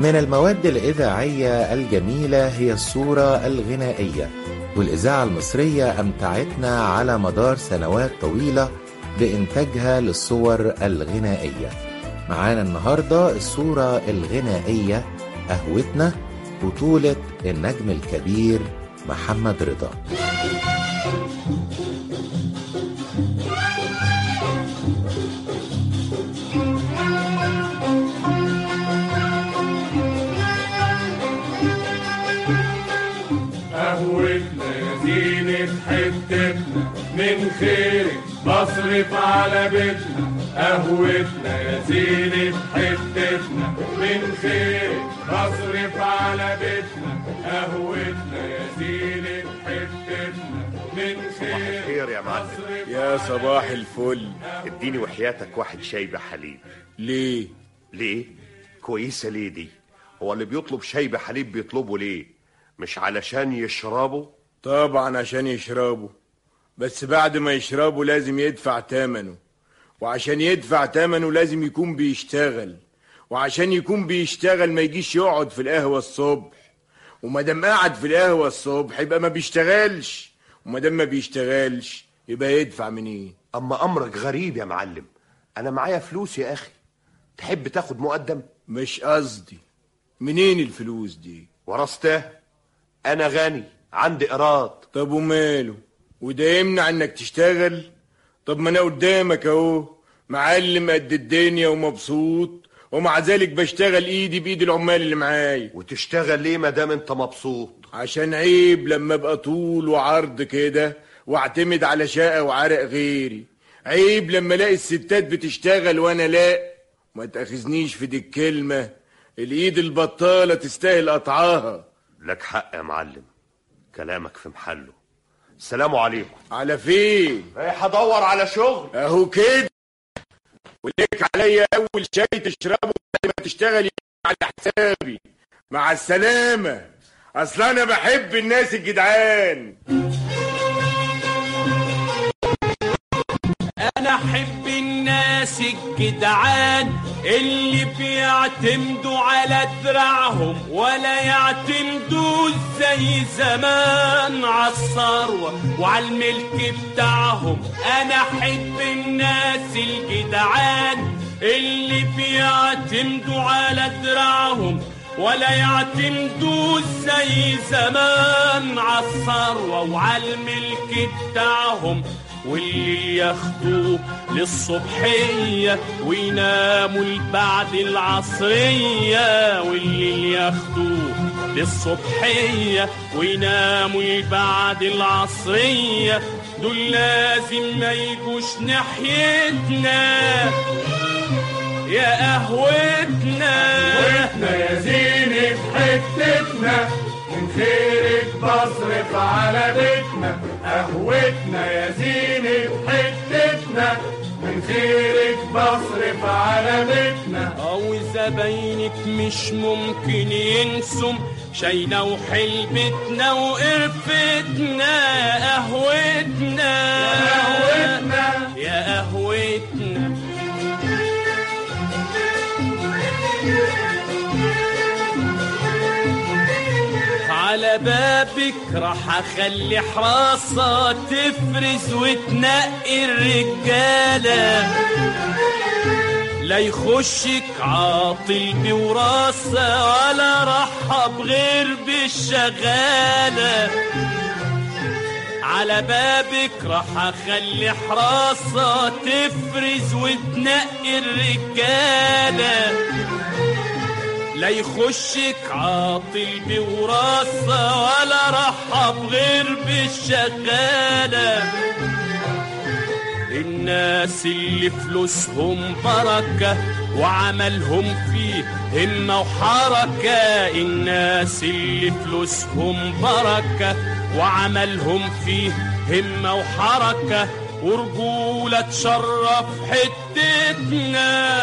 من المواد الإذاعية الجميلة هي الصورة الغنائية والإذاعة المصرية أمتعتنا على مدار سنوات طويلة بإنتاجها للصور الغنائية معانا النهاردة الصورة الغنائية قهوتنا بطولة النجم الكبير محمد رضا قهوتنا يا زينة حتتنا من خيرك بصرف على بيتنا قهوتنا يا زينة حتتنا من خيرك بصرف على بيتنا قهوتنا يا زينة حتتنا من خيرك خير يا معلم بصرف يا صباح الفل اديني وحياتك واحد شاي بحليب ليه ليه كويسه ليه دي هو اللي بيطلب شاي بحليب بيطلبه ليه مش علشان يشربه طبعا عشان يشربوا بس بعد ما يشربوا لازم يدفع تمنه وعشان يدفع تمنه لازم يكون بيشتغل وعشان يكون بيشتغل ما يجيش يقعد في القهوة الصبح وما دام قاعد في القهوة الصبح يبقى ما بيشتغلش وما دام ما بيشتغلش يبقى يدفع منين اما امرك غريب يا معلم انا معايا فلوس يا اخي تحب تاخد مقدم مش قصدي منين الفلوس دي ورثته انا غني عندي ايراد طب وماله وده يمنع انك تشتغل طب ما انا قدامك اهو معلم قد الدنيا ومبسوط ومع ذلك بشتغل ايدي بايد العمال اللي معايا وتشتغل ليه ما دام انت مبسوط عشان عيب لما ابقى طول وعرض كده واعتمد على شقة وعرق غيري عيب لما الاقي الستات بتشتغل وانا لا ما تاخذنيش في دي الكلمة الايد البطالة تستاهل قطعها لك حق يا معلم كلامك في محله السلام عليكم على فين رايح ادور على شغل اهو كده وليك عليا اول شاي تشربه بعد ما تشتغل على حسابي مع السلامة اصل انا بحب الناس الجدعان انا احب الناس الجدعان اللي بيعتمدوا على دراعهم ولا يعتمدوا زي زمان عالثروة وعلى الملك بتاعهم انا احب الناس الجدعان اللي بيعتمدوا على دراعهم ولا يعتمدوا زي زمان عالثروة وعلى الملك بتاعهم واللي ياخدوه للصبحية ويناموا لبعد العصرية واللي ياخدوه للصبحية ويناموا لبعد العصرية دول لازم ما يجوش ناحيتنا يا قهوتنا قهوتنا يا زينة حتتنا من خيرك بصرف على بيتنا قهوتنا يا زينة حتتنا من خيرك بصرف على بيتنا أو زباينك مش ممكن ينسم شاينا وحلبتنا وقرفتنا قهوتنا يا قهوتنا. يا قهوتنا على بابك راح اخلي حراسة تفرز وتنقي الرجالة لا يخشك عاطل بوراسة ولا رحب غير بالشغالة على بابك راح اخلي حراسة تفرز وتنقي الرجالة لا يخشك عاطل بوراسة ولا رحب غير بالشغالة الناس اللي فلوسهم بركة وعملهم فيه همة وحركة الناس اللي فلوسهم بركة وعملهم فيه همة وحركة ورجولة تشرف حتتنا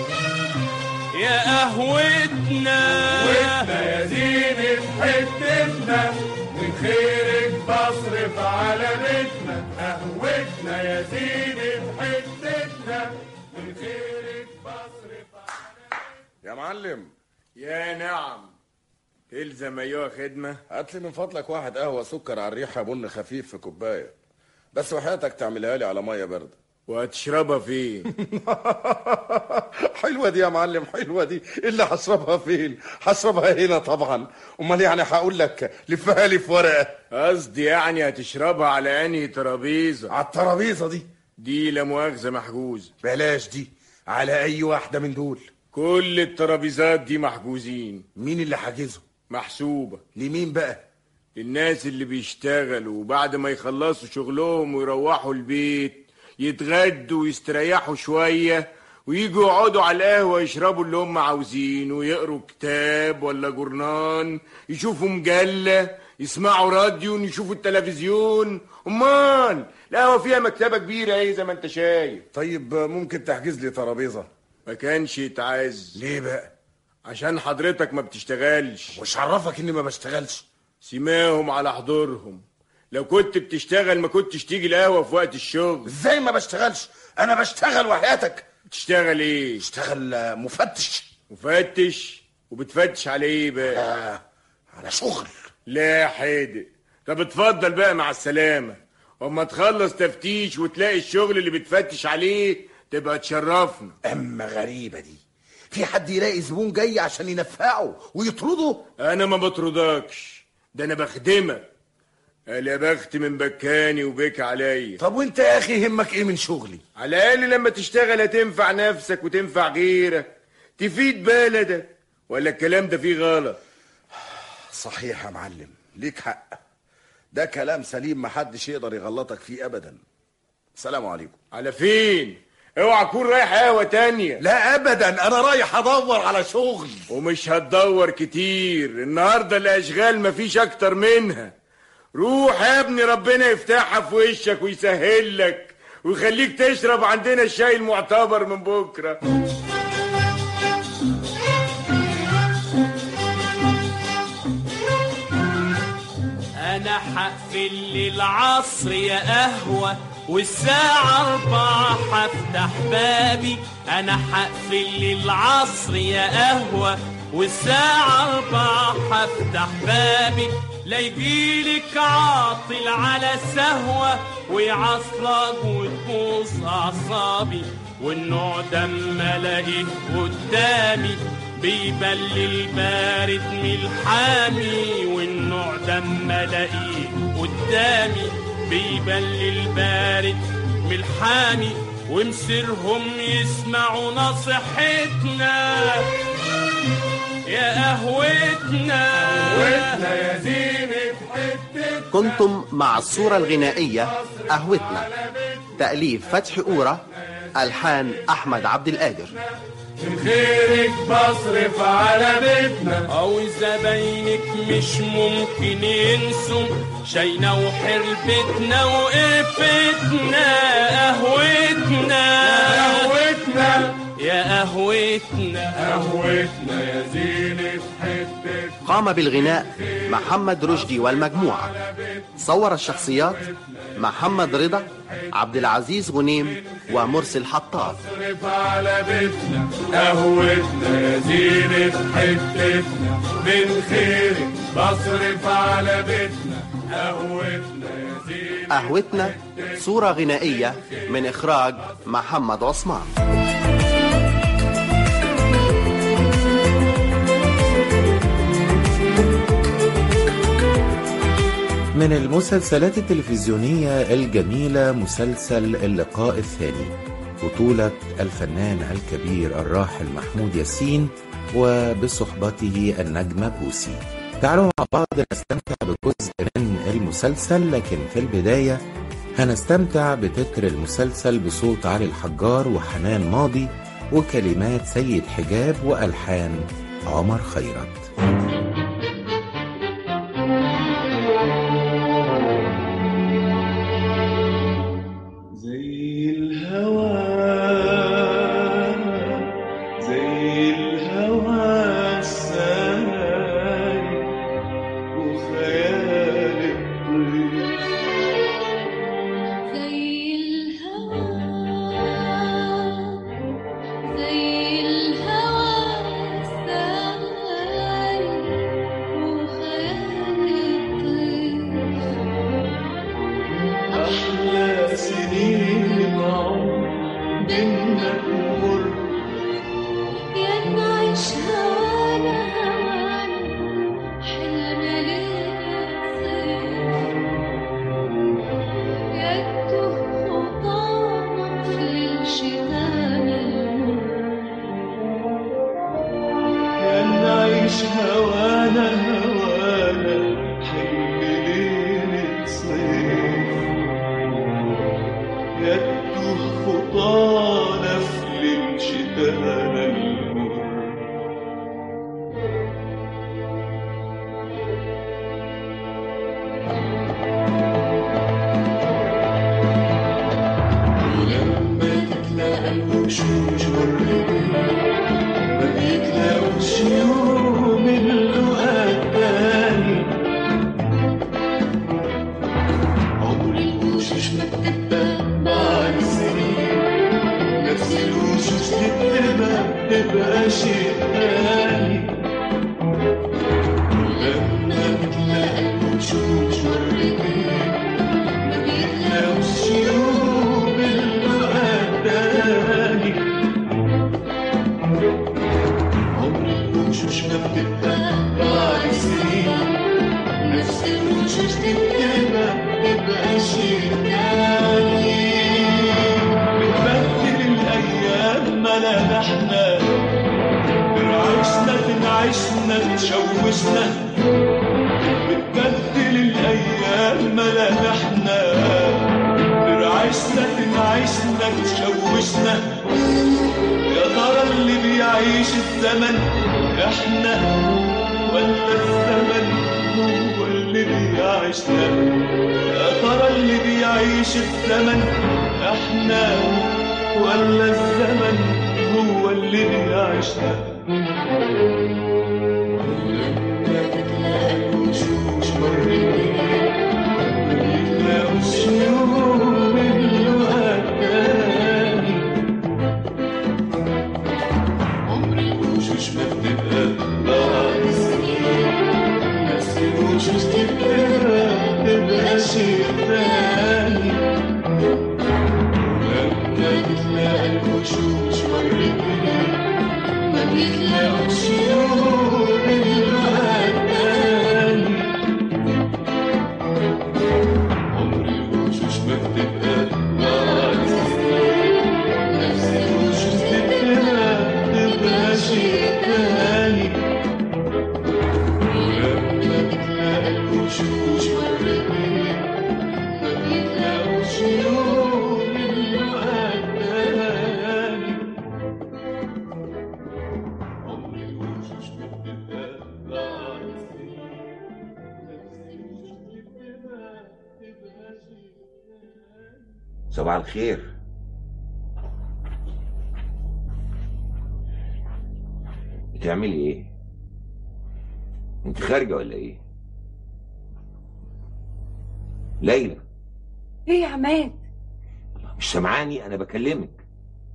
يا قهوتنا قهوتنا يا زينة حتتنا من خيرك بصرف على بيتنا قهوتنا يا زينة حتتنا من خيرك بصرف يا معلم يا نعم تلزم ايها خدمه هات لي من فضلك واحد قهوة سكر على الريحة بن خفيف في كوباية بس وحياتك تعملها لي على مية باردة وهتشربها فين حلوة دي يا معلم حلوة دي اللي هشربها فين هشربها هنا طبعا امال يعني هقول لك لفها لي في ورقة قصدي يعني هتشربها على انهي ترابيزه على الترابيزة دي دي لا مؤاخذه محجوزه بلاش دي على اي واحدة من دول كل الترابيزات دي محجوزين مين اللي حاجزهم محسوبه لمين بقى الناس اللي بيشتغلوا وبعد ما يخلصوا شغلهم ويروحوا البيت يتغدوا ويستريحوا شوية ويجوا يقعدوا على القهوة يشربوا اللي هم عاوزينه ويقروا كتاب ولا جورنان يشوفوا مجلة يسمعوا راديو يشوفوا التلفزيون امال القهوة فيها مكتبة كبيرة ايه زي ما انت شايف طيب ممكن تحجز لي ترابيزة ما كانش يتعز ليه بقى عشان حضرتك ما بتشتغلش مش عرفك اني ما بشتغلش سماهم على حضورهم لو كنت بتشتغل ما كنتش تيجي القهوة في وقت الشغل ازاي ما بشتغلش انا بشتغل وحياتك بتشتغل ايه اشتغل آه، مفتش مفتش وبتفتش على ايه بقى آه، على شغل لا حادق طب اتفضل بقى مع السلامة واما تخلص تفتيش وتلاقي الشغل اللي بتفتش عليه تبقى تشرفنا اما غريبة دي في حد يلاقي زبون جاي عشان ينفعه ويطرده انا ما بطردكش ده انا بخدمك قال يا بخت من بكاني وبك عليا طب وانت يا اخي يهمك ايه من شغلي على الاقل لما تشتغل هتنفع نفسك وتنفع غيرك تفيد بلدك ولا الكلام ده فيه غلط صحيح يا معلم ليك حق ده كلام سليم محدش يقدر يغلطك فيه ابدا سلام عليكم على فين اوعى تكون رايح قهوة تانية لا ابدا انا رايح ادور على شغل ومش هتدور كتير النهاردة الاشغال مفيش اكتر منها روح يا ابني ربنا يفتحها في وشك ويسهل لك ويخليك تشرب عندنا الشاي المعتبر من بكره انا حقفل للعصر يا قهوة والساعة أربعة هفتح بابي أنا حقفل للعصر يا قهوة والساعة أربعة هفتح بابي لا يجيلك عاطل على سهوة ويعصلك وتبوظ أعصابي والنوع ده اما الاقيه قدامي بيبلل بارد من الحامي والنوع ده اما الاقيه قدامي بيبلل بارد من الحامي ومسيرهم يسمعوا نصيحتنا يا قهوتنا وإحنا يا زينة حتة كنتم مع الصورة الغنائية قهوتنا تأليف فتحي أورا ألحان أحمد عبد القادر من خيرك بصرف على بيتنا أو زباينك مش ممكن ينسوا شينا وحربتنا وقفتنا قهوتنا قهوتنا يا قهوتنا قهوتنا يا زينة حتة قام بالغناء محمد رشدي والمجموعة صور الشخصيات محمد رضا عبد العزيز غنيم ومرسل حطاب بصرف على بيتنا قهوتنا يا زينة حتتنا من خيرك بصرف على بيتنا قهوتنا يا زينة قهوتنا صورة غنائية من إخراج محمد عثمان من المسلسلات التلفزيونية الجميلة مسلسل اللقاء الثاني بطولة الفنان الكبير الراحل محمود ياسين وبصحبته النجمة بوسي تعالوا مع بعض نستمتع بجزء من المسلسل لكن في البداية هنستمتع بتتر المسلسل بصوت علي الحجار وحنان ماضي وكلمات سيد حجاب وألحان عمر خيرت زي الهوى زي الهوى الساري وخيال الطير زي الهوى زي الهوى الساري الوشوش والرجال ما بيتلاقوش يوم اللقاء التاني عمر الوشوش ما بتبقى بعد سنين نفس الوشوش تبقى تبقى شيء تاني لما بتلاقي الوشوش والرجال ما بيتلاقوش يوم اللقاء التاني عمر الوشوش ما بتبقى بعد سنين نفس الوشوش تبقى تبقى شيء تاني بتبدل الأيام ملامحنا برعشنا تنعشنا تشوشنا بتبدل الأيام ملامحنا برعشنا تنعشنا تشوشنا يا ترى اللي بيعيش الزمن احنا ولا الزمن هو اللي بيعيشنا يا ترى اللي بيعيش الزمن احنا ولا الزمن هو اللي بيعيشنا ولما تتلاقى الوشوش والرجال ما بيتلاقوش يوم اللقاء التاني عمر الوشوش ما بتبقى بعد سنين نفس الوشوش تبقى تبقى شيء تاني لما بتلاقي الوشوش والرجال ما بيتلاقوش يوم اللقاء التاني عمر الوشوش ما بتبقى بعد سنين نفس الوشوش تبقى تبقى شيء تاني ولما بتلاقي الوشوش والرجال ما بيتلاقوش يوم اللقاء التاني عمر الوشوش ما بتبقى بعد سنين نفس الوشوش تبقى تبقى شيء تاني صباح الخير بتعملي ايه انت خارجه ولا ايه ليلى ايه يا عماد مش سامعاني انا بكلمك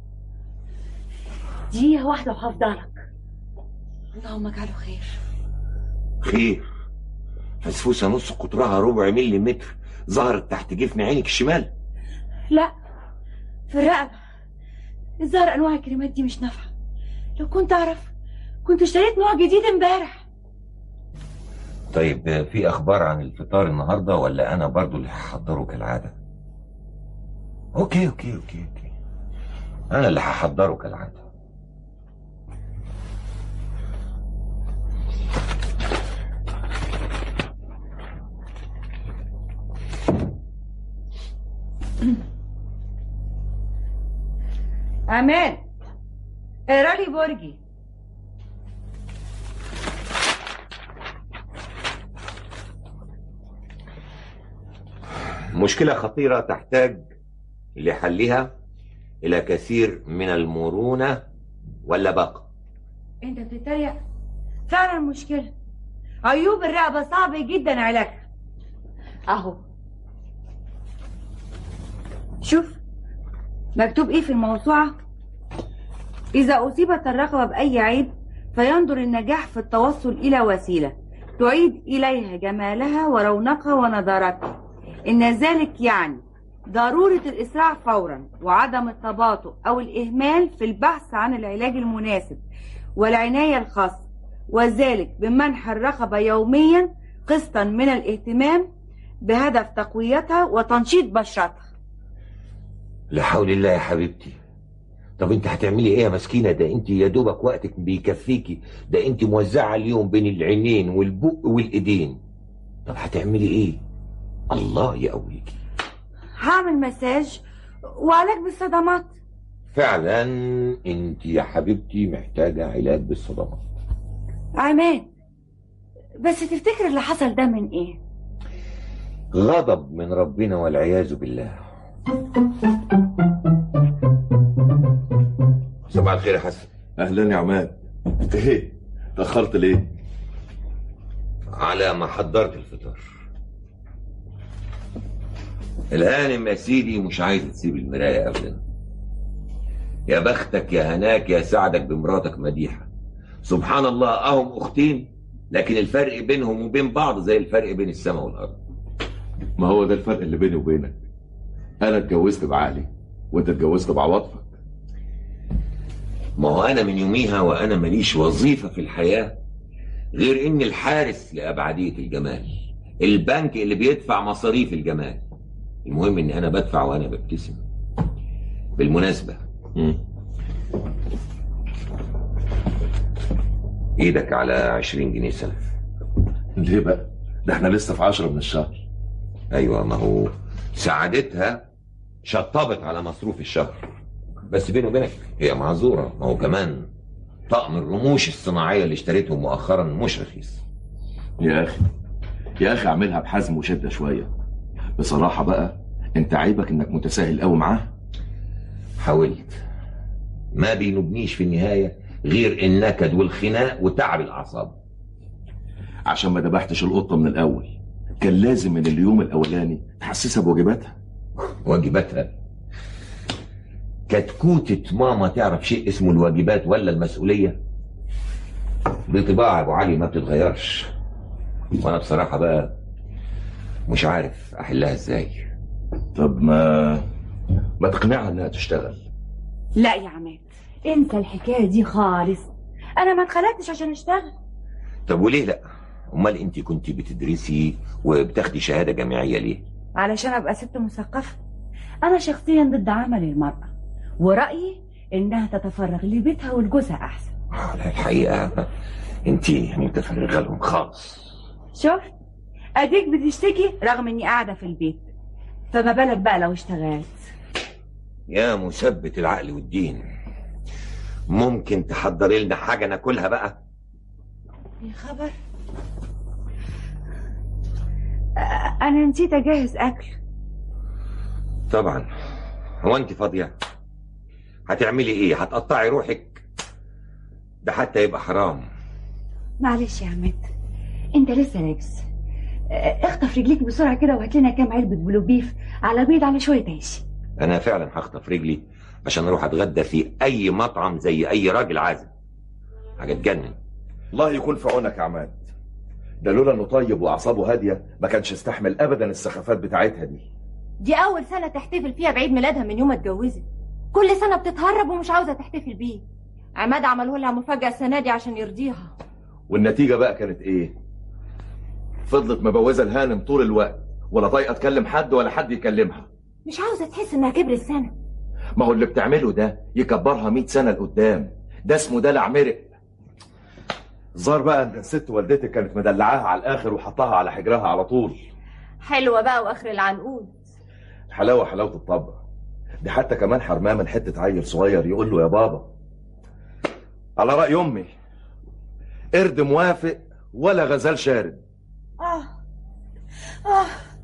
دقيقة واحدة وهفضلك اللهم اجعله خير خير فسفوسه نص قطرها ربع ملي متر ظهرت تحت جفن عينك الشمال لا في الرقبة الظاهر انواع الكريمات دي مش نافعة لو كنت اعرف كنت اشتريت نوع جديد امبارح طيب في اخبار عن الفطار النهارده ولا انا برضو اللي هحضره كالعاده اوكي اوكي اوكي اوكي انا اللي هحضره كالعاده عماد اقرا لي برجي مشكله خطيره تحتاج لحلها الى كثير من المرونه واللباقه انت بتتريق فعلا مشكلة عيوب الرقبة صعب جدا علاجها اهو شوف مكتوب ايه في الموسوعة إذا أصيبت الرقبة بأي عيب فينظر النجاح في التوصل إلى وسيلة تعيد إليها جمالها ورونقها ونضارتها إن ذلك يعني ضرورة الإسراع فورا وعدم التباطؤ أو الإهمال في البحث عن العلاج المناسب والعناية الخاصة وذلك بمنح الرقبة يوميا قسطا من الاهتمام بهدف تقويتها وتنشيط بشرتها لا حول الله يا حبيبتي طب انت هتعملي ايه يا مسكينه ده انت يا دوبك وقتك بيكفيكي ده انت موزعه اليوم بين العينين والبق والايدين طب هتعملي ايه الله يقويكي هعمل مساج وعلاج بالصدمات فعلا انت يا حبيبتي محتاجه علاج بالصدمات عماد بس تفتكر اللي حصل ده من ايه غضب من ربنا والعياذ بالله صباح الخير يا حسن اهلا يا عماد ايه تاخرت ليه على ما حضرت الفطار الهانم يا سيدي مش عايزه تسيب المرايه ابدا يا بختك يا هناك يا سعدك بمراتك مديحه سبحان الله اهم اختين لكن الفرق بينهم وبين بعض زي الفرق بين السماء والارض ما هو ده الفرق اللي بيني وبينك انا اتجوزت بعقلي وانت اتجوزت بعواطفك ما هو انا من يوميها وانا ماليش وظيفه في الحياه غير اني الحارس لابعديه الجمال البنك اللي بيدفع مصاريف الجمال المهم ان انا بدفع وانا ببتسم بالمناسبه ايدك على 20 جنيه سلف ليه بقى ده احنا لسه في عشرة من الشهر ايوه ما هو سعادتها شطبت على مصروف الشهر بس بيني وبينك هي معذوره ما هو كمان طقم الرموش الصناعيه اللي اشتريته مؤخرا مش رخيص يا اخي يا اخي اعملها بحزم وشده شويه بصراحه بقى انت عيبك انك متساهل قوي معاه حاولت ما بينبنيش في النهايه غير النكد والخناق وتعب الاعصاب عشان ما ذبحتش القطه من الاول كان لازم من اليوم الاولاني تحسسها بواجباتها واجباتها كتكوتة ماما تعرف شيء اسمه الواجبات ولا المسؤولية دي طباع يا ابو علي ما بتتغيرش وانا بصراحة بقى مش عارف احلها ازاي طب ما ما تقنعها انها تشتغل لا يا عماد انسى الحكايه دي خالص انا ما اتخلقتش عشان اشتغل طب وليه لا امال انت كنت بتدرسي وبتاخدي شهادة جامعية ليه علشان ابقى ست مثقفه انا شخصيا ضد عمل المراه ورايي انها تتفرغ لبيتها ولجوزها احسن الحقيقة انت متفرغة لهم خالص شفت اديك بتشتكي رغم اني قاعده في البيت فما بالك بقى لو اشتغلت يا مثبت العقل والدين ممكن تحضري لنا حاجة ناكلها بقى يا خبر أ- انا نسيت اجهز اكل طبعا هو انت فاضية هتعملي ايه هتقطعي روحك ده حتى يبقى حرام معلش يا عماد انت لسه لابس أ- اخطف رجليك بسرعه كده وهات لنا كام علبه بلو بيف على بيض على شويه عيش انا فعلا هخطف رجلي عشان اروح اتغدى في اي مطعم زي اي راجل عازم حاجة تجنن الله يكون في عونك يا عماد ده لولا انه طيب واعصابه هاديه ما كانش يستحمل ابدا السخافات بتاعتها دي دي أول سنة تحتفل فيها بعيد ميلادها من يوم ما اتجوزت كل سنة بتتهرب ومش عاوزة تحتفل بيه عماد عمله لها مفاجأة السنة دي عشان يرضيها والنتيجه بقى كانت ايه فضلت مبوزه الهانم طول الوقت ولا طايقه تكلم حد ولا حد يكلمها مش عاوزة تحس إنها كبرت سنة ما هو اللي بتعمله ده يكبرها 100 سنه لقدام ده اسمه دلع مرق الظاهر بقى ان الست والدتك كانت مدلعاها على الاخر وحطها على حجرها على طول حلوة بقى وآخر العنقود الحلاوه حلاوه الطبع دي حتى كمان حرماه من حته عيل صغير يقول له يا بابا على راي امي قرد موافق ولا غزال شارد اه اه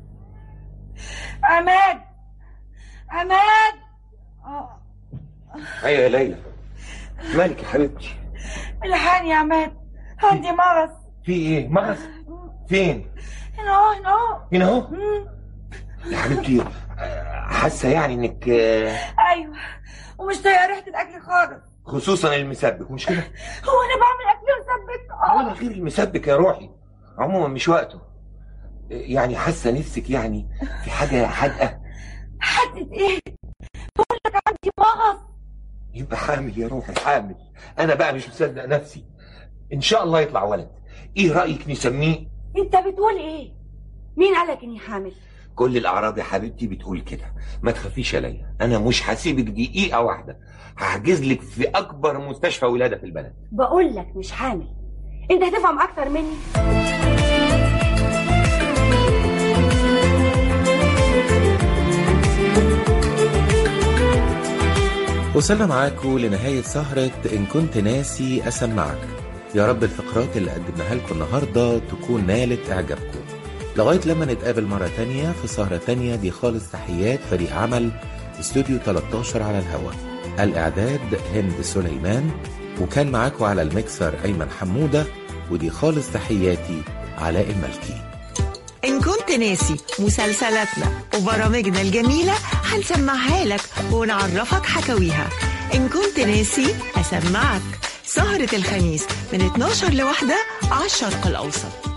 عماد عماد اه ايوه يا ليلى مالك يا حبيبتي الحقني يا عماد عندي مغص في ايه مغص فين هنا اهو هنا اهو هنا اهو مم، يا حبيبتي آه، حاسه يعني انك آه، ايوه ومش طايقه ريحه الاكل خالص خصوصا المسبك مش كده هو انا بعمل اكل مسبك ولا غير المسبك يا روحي عموما مش وقته يعني حاسه نفسك يعني في حاجه حادقه حدد ايه بقول لك عندي مغص يبقى حامل يا روحي حامل انا بقى مش مصدق نفسي ان شاء الله يطلع ولد ايه رايك نسميه انت بتقول ايه مين قالك اني حامل كل الاعراض يا حبيبتي بتقول كده ما تخافيش يا ليلى انا مش هسيبك دقيقه واحده هحجز لك في اكبر مستشفى ولاده في البلد بقول لك مش حامل انت هتفهم اكتر مني وصلنا معاكم لنهاية سهرة إن كنت ناسي أسمعك يا رب الفقرات اللي قدمناها لكم النهاردة تكون نالت إعجابكم لغاية لما نتقابل مرة تانية في سهرة تانية دي خالص تحيات فريق عمل استوديو 13 على الهواء الإعداد هند سليمان وكان معاكم على الميكسر أيمن حمودة ودي خالص تحياتي علاء الملكي إن كنت ناسي مسلسلاتنا وبرامجنا الجميلة هنسمعها لك ونعرفك حكاويها إن كنت ناسي أسمعك سهرة الخميس من 12 لواحدة على الشرق الأوسط